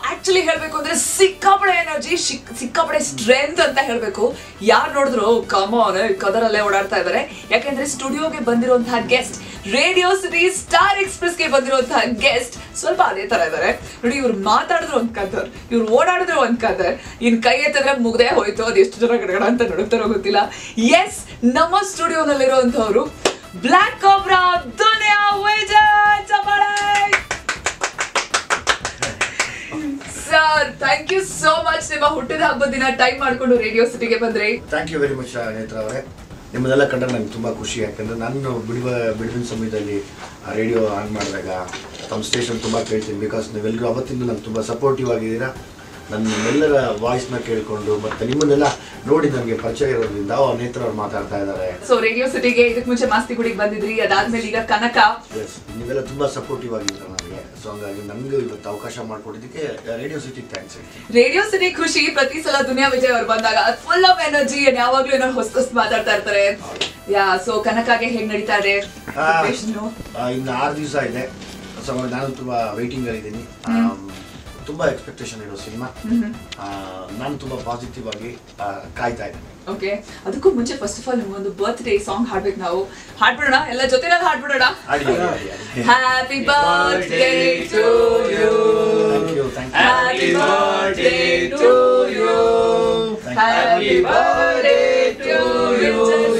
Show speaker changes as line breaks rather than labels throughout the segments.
Actually ಹೇಳ್ಬೇಕು ಅಂದ್ರೆ ಸಿಕ್ಕಾಪಡೆ energy ಸಿಕ್ಕಾಪಡೆ strength ಅಂತ ಹೇಳ್ಬೇಕು ಯಾರು ನೋಡಿದ್ರು ಕಮಾನ್ ಕದರಲ್ಲೇ ಓಡಾಡ್ತಾ ಇದ್ದಾರೆ ಯಾಕೆಂದ್ರೆ ಸ್ಟುಡಿಯೋಗೆ ಬಂದಿರುವಂತಹ guest radio city star express ಗೆ ಬಂದಿರುವಂತಹ ಗೆಸ್ಟ್ ಸ್ವಲ್ಪ ಅದೇ ತರ ಇದ್ದಾರೆ ನೋಡಿ ಇವ್ರು ಮಾತಾಡಿದ್ರು ಒಂದ್ ಕದರ್ ಇವ್ರು ಓಡಾಡಿದ್ರು ಒಂದ್ ಕದರ್ ಇನ್ ಕೈ ಎತ್ತಿದ್ರೆ ಮುಗ್ದೆ ಹೋಯ್ತು ಅದು ಎಷ್ಟು ಜನ ಗಡಗಡ ಅಂತ ನಡುತ್ತಾರೋ ಗೊತ್ತಿಲ್ಲ ಎಸ್ ನಮ್ಮ ಸ್ಟುಡಿಯೋನಲ್ಲಿರುವಂತವ್ರು ಬ್ಲಾಕ್ ಕಾಬ್ರಾ ದುನಿಯಾ ವಿಜಯ್ ಚಪ್ಪಾಳೆ sir thank you so much ನಿಮ್ಮ ಹುಟ್ಟಿದ ಹಬ್ಬದ ದಿನ ಟೈಮ್ ಮಾಡ್ಕೊಂಡು ರೇಡಿಯೋ ಸಿಟಿಗೆ ಬಂದ್ರಿ
ಥ್ಯಾಂಕ್ ಯು ವೆರಿ ಮಚ್ ನೇತ್ರ ಅವರೇ ನಿಮ್ಮದೆಲ್ಲ ಕಂಡ್ರೆ ನನಗೆ ತುಂಬ ಖುಷಿ ಯಾಕಂದರೆ ನಾನು ಬಿಡುವ ಬಿಡುವಿನ ಸಮಯದಲ್ಲಿ ರೇಡಿಯೋ ಆನ್ ಮಾಡಿದಾಗ ತಮ್ಮ ಸ್ಟೇಷನ್ ತುಂಬ ಕೇಳ್ತೀನಿ ಬಿಕಾಸ್ ನೀವೆಲ್ಲರೂ ಅವತ್ತಿಂದ ನಂಗೆ ತುಂಬ ಸಪೋರ್ಟಿವ್ ಆಗಿದ್ದೀರಾ ನನ್ನೆಲ್ಲರ ವಾಯ್ಸ್ನ ಕೇಳಿಕೊಂಡು ಮತ್ತು ನಿಮ್ಮನ್ನೆಲ್ಲ ನೋಡಿ ನನಗೆ ಪರಿಚಯ ಇರೋದ್ರಿಂದ ಅವ ನೇತ್ರ ಅವ್ರು ಮಾತಾಡ್ತಾ ಇದ್ದಾರೆ
ಸೊ ರೇಡಿಯೋ ಸಿಟಿಗೆ ಇದಕ್ ಮುಂಚೆ ಮಾಸ್ತಿ ಗುಡಿಗೆ ಬಂದಿದ್ರಿ ಅದಾದ್ಮೇಲೆ ಈಗ ಕನಕ
ಎಸ್ ನೀವೆಲ್ಲ ತುಂಬ ಸಪೋರ್ಟಿವ್ ಆಗಿದ್ದೀರಾ ನನಗೆ ಸೊ ಹಂಗಾಗಿ ನನಗೂ ಇವತ್ತು ಅವಕಾಶ ಮಾಡಿಕೊಟ್ಟಿದ್ದಕ್ಕೆ ರೇಡಿಯೋ ಸಿಟಿಗೆ ಥ್ಯಾಂಕ್ಸ್ ಹೇಳ್ತೀನಿ
ರೇಡಿಯೋ ಸಿಟಿ ಖುಷಿ ಪ್ರತಿ ಸಲ ದುನಿಯಾ ವಿಜಯ್ ಅವ್ರು ಬಂದಾಗ ಫುಲ್ ಆಫ್ ಎನರ್ಜಿ ಯಾವಾಗ್ಲೂ ಏನೋ ಹೊಸ ಹೊಸ ಮಾತಾಡ್ತಾ ಇರ್ತಾರೆ ಯಾ ಸೊ ಕನಕಾಗೆ ಹೆಂಗ್ ನಡೀತಾ ಇದೆ
ಆ,
Preparation?
ಆ, ಇನ್ನು ಆರು ದಿವಸ ಇದೆ ಸೊ ನಾನು ತುಂಬ ವೆಯ್ಟಿಂಗಲ್ಲಿದ್ದೀನಿ ತುಂಬ ಎಕ್ಸ್ಪೆಕ್ಟೇಷನ್ ಇರೋ ಸಿನಿಮಾ ನಾನು ತುಂಬ ಪಾಸಿಟಿವ್ ಆಗಿ ಆ, ಕಾಯ್ತಾ ಇದ್ದೀನಿ
ಓಕೆ ಅದಕ್ಕೂ ಮುಂಚೆ ಫಸ್ಟ್ ಆಫ್ ಆಲ್ ನಿಮ್ಗೊಂದು ಬರ್ತ್ ಡೇ ಸಾಂಗ್ ಹಾಡ್ಬೇಕು ನಾವು ಹಾಡ್ಬಿಡೋಣ ಎಲ್ಲ ಜೊತೆನಲ್ಲಿ ಹಾಡ್ಬಿಡೋಣ
ಆಡಿ ಆಡಿ, ಆಡಿ, ಆಡಿ.
Happy birthday to you
Thank you, thank you.
Happy birthday to you
Thank you.
Happy birthday to you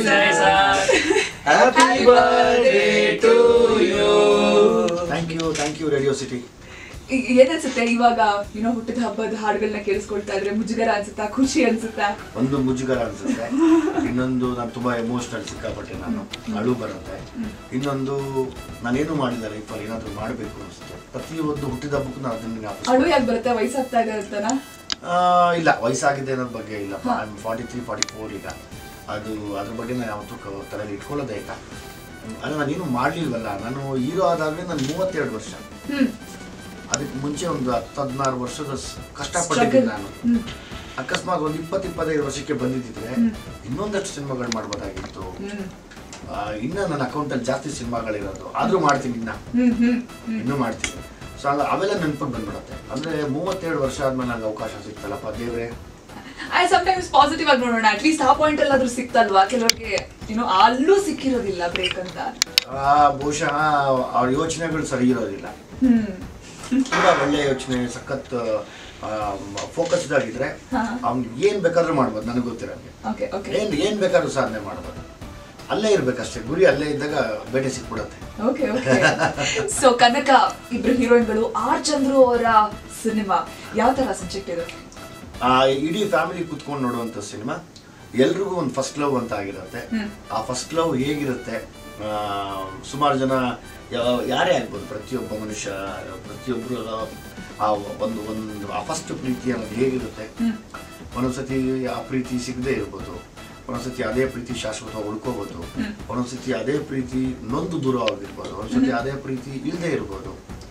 Happy
birthday to you.
Thank you thank you radio city
ಏನನ್ಸುತ್ತೆ ಇವಾಗ ಏನೋ ಹುಟ್ಟಿದ ಹಬ್ಬದ ಹಾಡುಗಳನ್ನ ಕೇಳಿಸ್ಕೊಳ್ತಾ ಇದ್ರೆ ಮುಜುಗರ ಅನ್ಸುತ್ತಾ ಖುಷಿ ಅನ್ಸುತ್ತಾ
ಒಂದು ಮುಜುಗರ ಅನ್ಸುತ್ತೆ ಇನ್ನೊಂದು ನಾನು ತುಂಬ ಎಮೋಷ್ನಲ್ ಸಿಕ್ಕಾಪಟ್ಟೆ ನಾನು ಅಳು ಬರುತ್ತೆ ಇನ್ನೊಂದು ನಾನೇನು ಮಾಡಿಲ್ಲ ಲೈಫಲ್ಲಿ ಏನಾದರೂ ಮಾಡಬೇಕು ಅನಿಸುತ್ತೆ ಪ್ರತಿಯೊಂದು ಹುಟ್ಟಿದ ಹಬ್ಬಕ್ಕೂ ನಾನು ಅದನ್ನು ಜ್ಞಾಪಿಸ್ತೀನಿ.
ಅಳು ಯಾಕೆ ಬರುತ್ತೆ ವಯಸ್ಸಾಗ್ತಾ ಇದೆ ಅಂತನಾ
ಆ, ಇಲ್ಲ ವಯಸ್ಸಾಗಿದೆ ಅನ್ನೋದ್ರ ಬಗ್ಗೆ ಇಲ್ಲ I am forty three forty four ಈಗ ಅದು ಅದ್ರ ಬಗ್ಗೆ ನಾನು ಯಾವತ್ತೂ ಕ- ತಲೆಯಲ್ಲಿ ಇಟ್ಕೊಳ್ಳೋದೇ ಇಲ್ಲ ಅದು ನಾನೇನು ಮಾಡಲಿಲ್ವಲ್ಲ ನಾನು ಹೀರೋ ಆದಾಗಲೇ ನಾನು ಮೂವತ್ತೆರಡು ವರ್ಷ
ಹ್ಮ್
ಅದಕ್ಕೆ ಮುಂಚೆ ಒಂದು ಹತ್ತು ಹದಿನಾರು ವರ್ಷದ ಸ್- ಕಷ್ಟಪಟ್ಟಿದ್ದೀನಿ
Struggle.
ನಾನು
ಹ್ಮ್.
ಅಕಸ್ಮಾತ್ ಒಂದು ಇಪ್ಪತ್ತು ಇಪ್ಪತ್ತೈದು ವರ್ಷಕ್ಕೆ ಬಂದಿದ್ದಿದ್ರೆ
ಹ್ಮ್.
ಇನ್ನೊಂದಷ್ಟು ಸಿನಿಮಾಗಳು ಮಾಡ್ಬೋದಾಗಿತ್ತು
ಹ್ಮ್
ಆ, ಇನ್ನ ನನ್ನ ಅಕೌಂಟಲ್ಲಿ ಜಾಸ್ತಿ ಸಿನಿಮಾಗಳಿರೋದು ಆದರೂ ಮಾಡ್ತೀನಿ ಇನ್ನ
ಹ್ಮ್ ಹ್ಮ್ ಹ್ಮ್
ಇನ್ನೂ ಮಾಡ್ತೀನಿ ಸೊ ಹಂಗ ಅವೆಲ್ಲ ನೆನಪಿಗೆ ಬಂದ್ಬಿಡುತ್ತೆ ಅಂದರೆ ಮೂವತ್ತೆರಡು ವರ್ಷ ಆದ್ಮೇಲೆ ನಂಗೆ ಅವಕಾಶ ಸಿಗ್ತಲ್ಲಪ್ಪ ದೇವ್ರೆ
ಐ ಸಮಟೈಮ್ಸ್ ಪಾಸಿಟಿವ್ ಆಗಿ ನೋಡೋಣ ಅಟ್ಲೀಸ್ಟ್ ಆ ಪಾಯಿಂಟ್ ಅಲ್ಲಾದ್ರೂ ಸಿಕ್ತಲ್ವಾ ಕೆಲವರಿಗೆ ಏನೋ ಅಲ್ಲೂ ಸಿಕ್ಕಿರೋದಿಲ್ಲ ಬ್ರೇಕ್ ಅಂತ
ಆ, ಬಹುಶಃ ಅವ್ರ ಯೋಚನೆಗಳು ಸರಿ ಇರೋದಿಲ್ಲ
ಹ್ಮ್
ತುಂಬ ಒಳ್ಳೆ ಯೋಚನೆ ಸಖತ್ ಫೋಕಸ್ಡ್ ಆಗಿದ್ರೆ
ಹಾ.
ಅವ್ನು ಏನ್ ಬೇಕಾದ್ರೂ ಮಾಡ್ಬೋದು ನನಗೆ ಗೊತ್ತಿರೋಂಗೆ
ಓಕೆ ಓಕೆ
ಏನ್ ಏನ್ ಬೇಕಾದ್ರೂ ಸಾಧನೆ ಮಾಡ್ಬೋದು ಅಲ್ಲೇ ಇರ್ಬೇಕಷ್ಟೇ ಗುರಿ ಅಲ್ಲೇ ಇದ್ದಾಗ ಬೇಟೆ ಸಿಕ್ಬಿಡತ್ತೆ
ಓಕೆ ಓಕೆ ಸೊ ಕನಕ ಇಬ್ರು ಹೀರೋಯಿನ್ಗಳು ಆರ್ ಚಂದ್ರು ಅವರ ಸಿನಿಮಾ ಯಾವ ತರ ಸಬ್ಜೆಕ್ಟ್ ಇದು
ಆ ಇಡೀ ಫ್ಯಾಮಿಲಿ ಕುತ್ಕೊಂಡು ನೋಡುವಂಥ ಸಿನಿಮಾ ಎಲ್ರಿಗೂ ಒಂದು ಫಸ್ಟ್ ಲವ್ ಅಂತ ಆಗಿರುತ್ತೆ
ಹ್ಮ್.
ಆ ಫಸ್ಟ್ ಲವ್ ಹೇಗಿರುತ್ತೆ ಸುಮಾರು ಜನ ಯಾ- ಯಾರೇ ಆಗ್ಬೋದು ಪ್ರತಿಯೊಬ್ಬ ಮನುಷ್ಯ ಪ್ರತಿಯೊಬ್ಬರು ಆ ಒಂದು ಒಂದು ಆ ಫಸ್ಟ್ ಪ್ರೀತಿ ಅನ್ನೋದು ಹೇಗಿರುತ್ತೆ
ಹ್ಮ್
ಒಂದೊಂದ್ಸತಿ ಆ ಪ್ರೀತಿ ಸಿಗದೆ ಇರ್ಬೋದು ಒಂದೊಂದ್ಸತಿ ಅದೇ ಪ್ರೀತಿ ಶಾಶ್ವತ ಉಳ್ಕೋಬೋದು
ಹ್ಮ್.
ಒಂದೊಂದ್ಸತಿ ಅದೇ ಪ್ರೀತಿ ನೊಂದು ದೂರ ಆಗಿರ್ಬೋದು ಒಂದೊಂದ್ಸತಿ ಅದೇ ಪ್ರೀತಿ ಇಲ್ಲದೆ ಇರ್ಬೋದು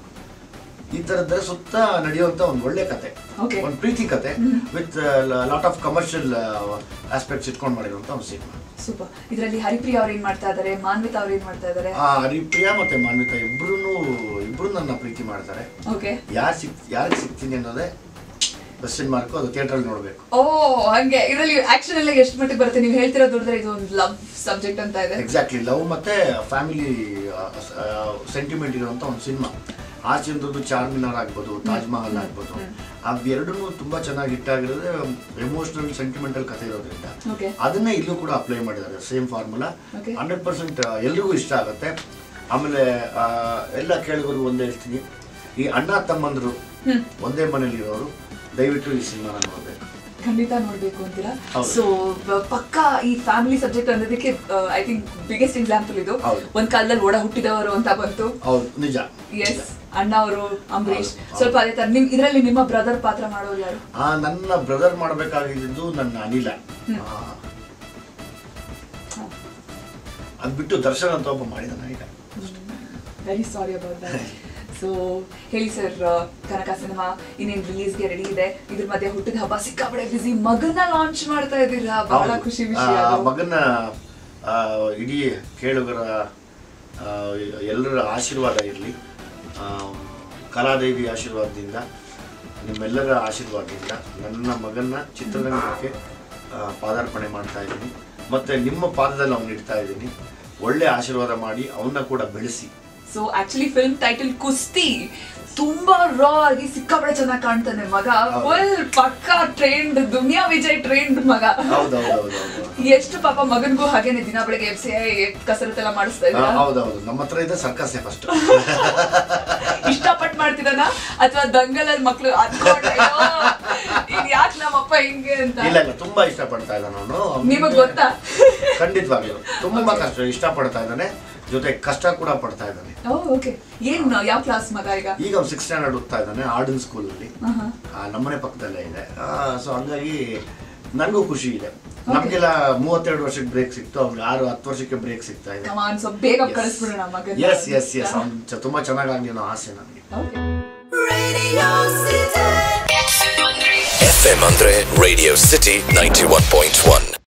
ಈ ಥರದ್ರ ಸುತ್ತ ನಡೆಯುವಂತ ಒಂದು ಒಳ್ಳೆ ಕತೆ
Okay.
ಒಂದು ಪ್ರೀತಿ ಕತೆ with lot of commercial aspects ಇಟ್ಕೊಂಡು ಮಾಡಿರುವಂತ ಒಂದು ಸಿನಿಮಾ
ಸೂಪರ್ ಇದರಲ್ಲಿ ಹರಿಪ್ರಿಯ ಅವ್ರು ಏನ್ ಮಾಡ್ತಾ ಇದಾರೆ ಮಾನ್ವಿತಾ ಅವ್ರು ಏನ್ ಮಾಡ್ತಾ ಇದಾರೆ
ಆ ಹರಿಪ್ರಿಯಾ ಮತ್ತೆ ಮಾನ್ವಿತಾ ಇಬ್ರು ಇಬ್ರು ನನ್ನ ಪ್ರೀತಿ ಮಾಡ್ತಾರೆ
ಓಕೆ
ಯಾರು ಸಿಕ್ ಯಾರಿಗೆ ಸಿಗ್ತೀನಿ ಅನ್ನೋದೇ ಕ್ವಶನ್ ಮಾರ್ಕು ಅದು ಥಿಯೇಟ್ರಲ್ಲಿ ನೋಡಬೇಕು
ಓ ಹಂಗೆ ಇದರಲ್ಲಿ ಆಕ್ಷನ್ ಎಲ್ಲ ಎಷ್ಟು ಮಟ್ಟಿಗೆ ಬರುತ್ತೆ ನೀವು ಹೇಳ್ತಿರೋ ದುಡ್ದ್ರೆ ಇದು ಒಂದು ಲವ್ ಸಬ್ಜೆಕ್ಟ್ ಅಂತ ಇದೆ
ಎಕ್ಸಾಕ್ಟ್ಲಿ ಲವ್ ಮತ್ತೆ ಫ್ಯಾಮಿಲಿ ಸೆಂಟಿಮೆಂಟ್ ಇರುವಂತ ಒಂದು ಸಿನಿಮಾ ಆ ಚಂದ್ರದ್ದು ಚಾರ್ಮಿನಾರ್ ಆಗ್ಬೋದು ತಾಜ್ ಮಹಲ್ ಆಗ್ಬೋದು ಅವೆರಡೂ ತುಂಬಾ ಚೆನ್ನಾಗಿ ಹಿಟ್ ಆಗಿರೋದೇ ಎಮೋಷನಲ್ ಸೆಂಟಿಮೆಂಟಲ್ ಕಥೆ ಇರೋದ್ರಿಂದ
ಓಕೆ
ಅದನ್ನೇ ಇಲ್ಲೂ ಕೂಡ ಅಪ್ಲೈ ಮಾಡಿದ್ದಾರೆ same formula
Okay.
Hundred percent ಎಲ್ರಿಗೂ ಇಷ್ಟ ಆಗುತ್ತೆ ಆಮೇಲೆ ಆ, ಎಲ್ಲ ಕೇಳಿಗೋರು ಒಂದೇ ಹೇಳ್ತೀನಿ ಈ ಅಣ್ಣ ತಮ್ಮಂದ್ರು
ಹ್ಮ್
ಒಂದೇ ಮನೇಲಿ ಇರೋರು ದಯವಿಟ್ಟು ಈ ಸಿನಿಮಾನ ನೋಡ್ಬೇಕು
ಖಂಡಿತ ನೋಡ್ಬೇಕು ಅಂತೀರಾ
ಹೌದು.
ಸೊ ಪಕ್ಕ ಈ ಫ್ಯಾಮಿಲಿ ಸಬ್ಜೆಕ್ಟ್ ಅನ್ನೋದಕ್ಕೆ ಐ ಥಿಂಕ್ ಬಿಗ್ಗೆಸ್ಟ್ ಎಕ್ಸಾಂಪಲ್ ಇದು
ಹೌದು.
ಒಂದ್ ಕಾಲದಲ್ಲಿ ಒಡ ಹುಟ್ಟಿದವರು ಅಂತ ಬಂತು
ಹೌದು ನಿಜ
ಎಸ್ ಅಣ್ಣ ಅವರು ಅಂಬರೀಶ್
ಹೌದು,
ಸ್ವಲ್ಪ ಅದೇ ತರ ನಿಮ್ ಇದರಲ್ಲಿ ನಿಮ್ಮ ಬ್ರದರ್ ಪಾತ್ರ ಮಾಡೋರು ಯಾರು
ಆ ನನ್ನ ಬ್ರದರ್ ಮಾಡಬೇಕಾಗಿದ್ದು ನನ್ನ ಅನಿಲ ಆ, ಅದ್ ಬಿಟ್ಟು ದರ್ಶನ್ ಅಂತ ಒಬ್ಬ ಮಾಡಿದಾನ ಈಗ
very sorry about that so ಹೇಳಿ ಸರ್ ಕನಕ ಸಿನಿಮಾ ಇನ್ನೇನು ರಿಲೀಸ್ಗೆ ರೆಡಿ ಇದೆ ಇದ್ರ ಮಧ್ಯೆ ಹುಟ್ಟಿದ ಹಬ್ಬ ಸಿಕ್ಕಾಪಡೆ ಬಿಸಿ ಮಗನ ಲಾಂಚ್ ಮಾಡ್ತಾ ಇದ್ದೀರಾ ಬಹಳ
ಹೌದು.
ಖುಷಿ
ಆ,
ವಿಷಯ ಅದು.
ಮಗನ ಆ, ಇಡೀ ಕೇಳುಗರ ಆ, ಎಲ್ಲರ ಆಶೀರ್ವಾದ ಇರಲಿ ಕಲಾದೇವಿ ಆಶೀರ್ವಾದದಿಂದ ನಿಮ್ಮೆಲ್ಲರ ಆಶೀರ್ವಾದದಿಂದ ನನ್ನ ಮಗನ್ನ ಚಿತ್ರರಂಗಕ್ಕೆ ಆ, ಪಾದಾರ್ಪಣೆ ಮಾಡ್ತಾ ಇದ್ದೀನಿ ಮತ್ತು ನಿಮ್ಮ ಪಾದದಲ್ಲಿ ಅವ್ನು ಇಡ್ತಾ ಇದ್ದೀನಿ ಒಳ್ಳೆ ಆಶೀರ್ವಾದ ಮಾಡಿ ಅವನ್ನ ಕೂಡ ಬೆಳೆಸಿ
ಸೊ ಆಕ್ಚುಲಿ ಫಿಲ್ಮ್ ಟೈಟಲ್ ಕುಸ್ತಿ ತುಂಬಾ ರಾ ಆಗಿ ಸಿಕ್ಕಾಪಟ್ಟೆ ಚೆನ್ನಾಗಿ ಕಾಣ್ತಾನೆ ಮಗ ಫುಲ್ ಪಕ್ಕಾ ಟ್ರೆಂಡ್ ದುನಿಯಾ ವಿಜಯ್ ಟ್ರೆಂಡ್ ಮಗ
ಹೌದೌದೌದು
ಎಷ್ಟು ಪಾಪ ಮಗನ್ಗೂ ಹಾಗೇನೆ ದಿನ ಬೆಳಗ್ಗೆ ಎಫ್ ಸಿ ಐ ಕಸರತ್ತೆಲ್ಲ ಮಾಡಿಸ್ತಾ ಇದ್ರ
ಹೌದೌದು ನಮ್ಮ ಹತ್ರ ಇದೆ ಸರ್ಕಸ್ಸೇ ಫಸ್ಟ್
ಇಷ್ಟಪಟ್ಟು ಮಾಡ್ತಿದಾನ ಅಥವಾ ದಂಗಲಲ್ಲಿ ಮಕ್ಳು ಅನ್ಕೊಂಡ್ ಇನ್ ಯಾಕೆ ನಮ್ಮಪ್ಪ ಹಿಂಗೆ ಅಂತ
ಇಲ್ಲ ಇಲ್ಲ ತುಂಬಾ ಇಷ್ಟಪಡ್ತಾ ಇದ್ದಾನೆ ಅವನು
ನಿಮಗ್ ಗೊತ್ತಾ
ಖಂಡಿತವಾಗ್ಲೂ ತುಂಬಾ ಕಷ್ಟ ಇಷ್ಟಪಡ್ತಾ ಇದ್ದಾನೆ ಜೊತೆ ಕಷ್ಟ ಕೂಡ ಪಡ್ತಾ ಇದ್ದಾನೆ
ಓಕೆ ಏನ್ ಯಾವ ಕ್ಲಾಸ್ ಮಗ ಈಗ
ಈಗ ಅವ್ನು ಸಿಕ್ಸ್ ಸ್ಟ್ಯಾಂಡರ್ಡ್ ಓದ್ತಾ ಇದ್ದಾನೆ ಆರ್ಡನ್ ಸ್ಕೂಲಲ್ಲಿ
ಆಹಾ.
ನಮ್ಮನೆ ಪಕ್ಕದಲ್ಲೇ ಇದೆ ಸೊ ಹಂಗಾಗಿ ನನಗೂ ಖುಷಿ ಇದೆ ನಮಗೆಲ್ಲ ಮೂವತ್ತೆರಡು ವರ್ಷಕ್ಕೆ ಬ್ರೇಕ್ ಸಿಕ್ತು ಅವ್ನಿಗೆ ಆರು ಹತ್ತು ವರ್ಷಕ್ಕೆ ಬ್ರೇಕ್ ಸಿಗ್ತಾ ಇದೆ
ಕಮಾನ್ ಸ್ವಲ್ಪ ಬೇಗ ಕಳಿಸ್ಬಿಡೋಣ ಮಗನ
ಎಸ್ ಎಸ್ ಎಸ್ ಅವ್ನು ತುಂಬಾ ಚೆನ್ನಾಗಿ ಅನ್ನೋ ಆಸೆ ನನಗೆ
Radio City.
FM Andre Radio City 91.1.